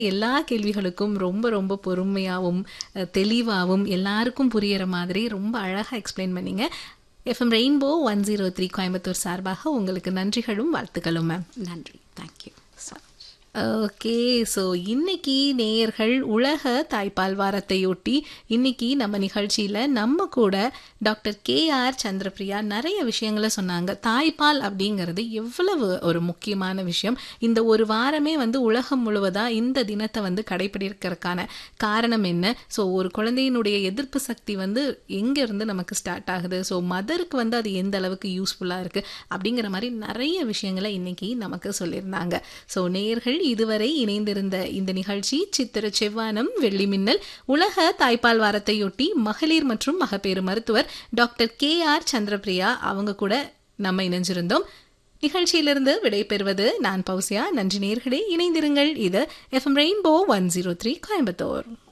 எல்லா கேள்விகளுக்கும் ரொம்ப ரொம்ப பொறுமையாவும், அ தெளிவாவும், எல்லாருக்கும் புரியிற மாதிரி ரொம்ப அழகா எக்ஸ்பிளைன் பண்ணீங்க. எஃப்எம் ரெயின்போ 103 கோயம்புத்தூர் சார்பாக உங்களுக்கு நன்றிகளும், வாழ்த்துக்களும் மேம். நன்றி. Thank you so much. Okay. So இன்னைக்கு நேயர்கள் உலக தாய்ப்பால் வாரத்தையொட்டி, இன்னைக்கு நம்ம நிகழ்ச்சியில நம்ம கூட டாக்டர் கே.ஆர். சந்திரபிரியா நெறைய விஷயங்கள சொன்னாங்க. தாய்ப்பால் அப்படிங்கிறது எவ்வளவு ஒரு முக்கியமான விஷயம். இந்த ஒரு வாரமே வந்து உலகம் முழுவதா இந்த தினத்த வந்து கடைபிடிக்கிறதுக்கான காரணம் என்ன? ஸோ ஒரு குழந்தையினுடைய எதிர்ப்பு சக்தி வந்து எங்கேருந்து நமக்கு ஸ்டார்ட் ஆகுது? ஸோ மதருக்கு வந்து அது எந்த அளவுக்கு யூஸ்ஃபுல்லா இருக்கு? அப்படிங்கிற மாரி நெறைய விஷயங்கள இன்னைக்கு நமக்கு சொல்லியிருந்தாங்க. ஸோ நேயர்கள் இதுவரை இணைந்திருந்த இந்த நிகழ்ச்சி சித்திர செவ்வானம், வெள்ளி மின்னல், உலக தாய்ப்பால் வாரத்தையொட்டி மகளிர் மற்றும் மகப்பேறு மருத்துவர் டாக்டர் கே.ஆர். சந்திரபிரியா அவங்க கூட நம்ம இணைஞ்சிருந்தோம். நிகழ்ச்சியிலிருந்து விடைபெறுவது நான் பௌசியா. நன்றி நேயர்களே. இணைந்திருங்கள். இது எஃப்எம் ரெயின்போ 103 கோயம்புத்தூர்.